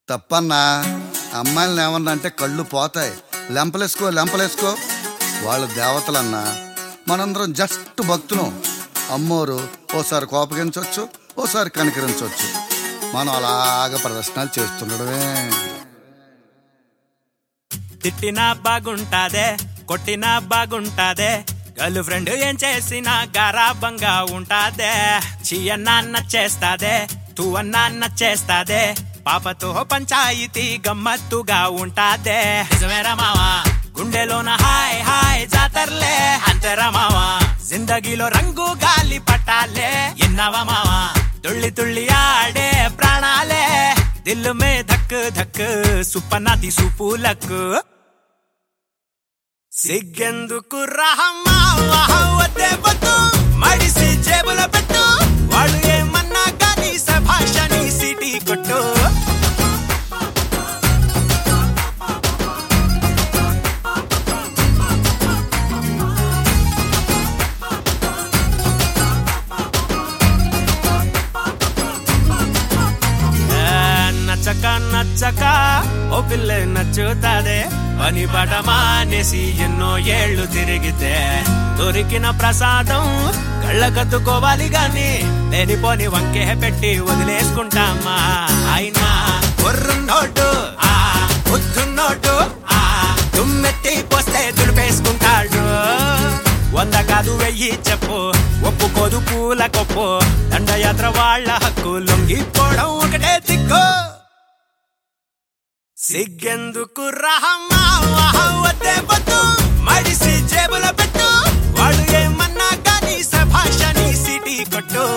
తప్పన్నా అమ్మాయిలను ఏమన్నా అంటే కళ్ళు పోతాయి లెంపలేసుకో లెంపలేసుకో వాళ్ళు దేవతలన్నా మనందరం జస్ట్ భక్తులం అమ్మోరు ఓసారి కోపగించవచ్చు ఓసారి కనికరించవచ్చు మనం అలాగ ప్రదర్శనలు చేస్తుండడమే తిట్టినా బాగుంటాదే కొట్టినా బాగుంటాదే గర్ల్ ఫ్రెండ్ ఏం చేసినా గారాబంగా ఉంటాదే చీయన్నా నచ్చేస్తాదే తూ అన్నా నచ్చేస్తాదే పాపతో పంచాయితీ గమ్మత్తుగా ఉంటాదే నిజమేరా మావా గుండెలోన హాయ్ హాయ్ జాతర్లే అంతేరా మావా జిందగీలో రంగు గాలి పట్టాలే ఎన్నవా మావా తుళ్ళి తుళ్ళి ఆడే ప్రాణాలే దిల్ మే ధక్ ధక్ సుప్పనాది సుపులకు సిగ్గెందుకు రహమ్మా వద్దే వద్దు మడిసి జేబుల పెట్టు వాళ్ళు ఏమన్నా కానీ సభాషని సిటీ కొట్టు ఏ, నచ్చక నచ్చక ఓ పిల్ల నచ్చుతాదే పని పట మానేసి ఎన్నో ఏళ్ళు తిరిగితే దొరికిన ప్రసాదం కళ్ళకత్తుకోవాలి గాని లేనిపోని వంకే పెట్టి వదిలేసుకుంటామా అయినా నోటు ఆ నోటు ఆ తుమ్మెత్తి పోస్తే దులిపేసుకుంటాడు వంద కాదు వెయ్యి చెప్పు ఒప్పుకోదు పూల కొప్పు దండయాత్ర వాళ్ళ హక్కు లొంగిపోవడం ఒకటే దిక్కు సిగ్గెందుకు రహమ్మా వద్దే వద్దు మడిసి జేబుల పెట్టు వాళ్ళు ఏమన్నా కానీ సభాషని సిటీ కొట్టు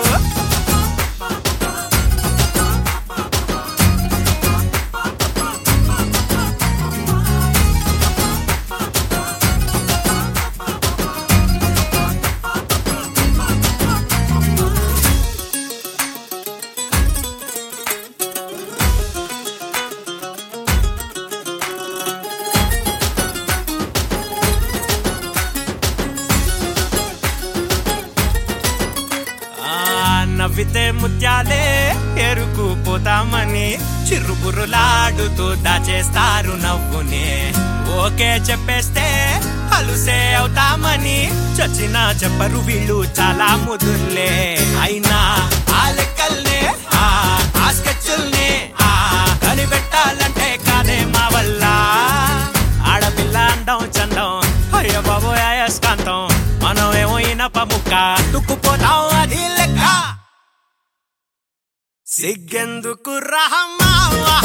ఆ నవ్వితే ముత్యాలే ఎరుకుపోతామని చిరుబురులాడుతూ దాచేస్తారు నవ్వుని ఓకే చెప్పేస్తే అలుసే అవుతామని చచ్చినా చెప్పరు వీళ్ళు చాలా ముదుర్లే అయినా ఆ లెక్కల్నే ఆ ఆ స్కెచ్చుల్ని ఆ కనిపెట్టాలంటే కాదే మా వల్ల ఆడపిల్ల అండం చందం అయ్య బాబు అయస్కాంతం మనం ఏమో ఇనప ముక్క తుక్కుపోతాం అది లెక్క సిగ్గెందుకు రహమ్మా